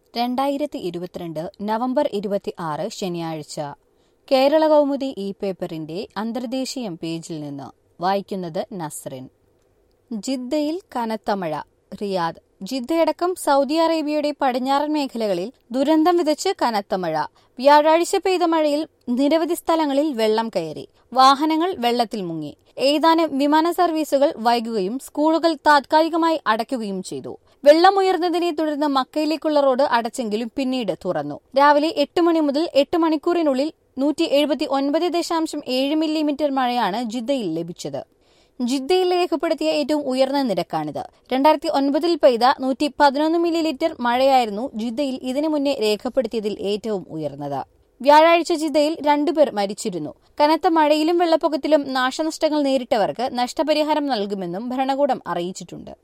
രണ്ടായിരത്തി ഇരുപത്തിരണ്ട് നവംബർ ഇരുപത്തി ആറ് ശനിയാഴ്ച കേരള കൗമുദി ഈ പേപ്പറിന്റെ അന്തർദേശീയം പേജിൽ നിന്ന് വായിക്കുന്നത് നസ്റിൻ ജിദ്ദയിൽ കനത്ത മഴ റിയാദ് ജിദ്ദയടക്കം സൗദി അറേബ്യയുടെ പടിഞ്ഞാറൻ മേഖലകളിൽ ദുരന്തം വിതച്ച് കനത്ത മഴ വ്യാഴാഴ്ച പെയ്ത മഴയിൽ നിരവധി സ്ഥലങ്ങളിൽ വെള്ളം കയറി വാഹനങ്ങൾ വെള്ളത്തിൽ മുങ്ങി ഏതാനും വിമാന സർവീസുകൾ വൈകുകയും സ്കൂളുകൾ താത്കാലികമായി അടയ്ക്കുകയും ചെയ്തു വെള്ളമുയർന്നതിനെ തുടർന്ന് മക്കയിലേക്കുള്ള റോഡ് അടച്ചെങ്കിലും പിന്നീട് തുറന്നു രാവിലെ എട്ട് മണി മുതൽ എട്ട് മണിക്കൂറിനുള്ളിൽ നൂറ്റി എഴുപത്തി ഒൻപത് ദശാംശം ഏഴ് മില്ലിമീറ്റർ മഴയാണ് ജിദ്ദയിൽ ലഭിച്ചത് ജിദ്ദയിൽ രേഖപ്പെടുത്തിയ ഏറ്റവും ഉയർന്ന നിരക്കാണിത് രണ്ടായിരത്തി ഒൻപതിൽ പെയ്ത നൂറ്റി പതിനൊന്ന് മില്ലി ലിറ്റർ മഴയായിരുന്നു ജിദ്ദയിൽ ഇതിനു മുന്നേ രേഖപ്പെടുത്തിയതിൽ ഏറ്റവും ഉയർന്നത് വ്യാഴാഴ്ച ജിദ്ദയിൽ രണ്ടുപേർ മരിച്ചിരുന്നു കനത്ത മഴയിലും വെള്ളപ്പൊക്കത്തിലും നാശനഷ്ടങ്ങൾ നേരിട്ടവർക്ക് നഷ്ടപരിഹാരം നൽകുമെന്നും ഭരണകൂടം അറിയിച്ചിട്ടുണ്ട്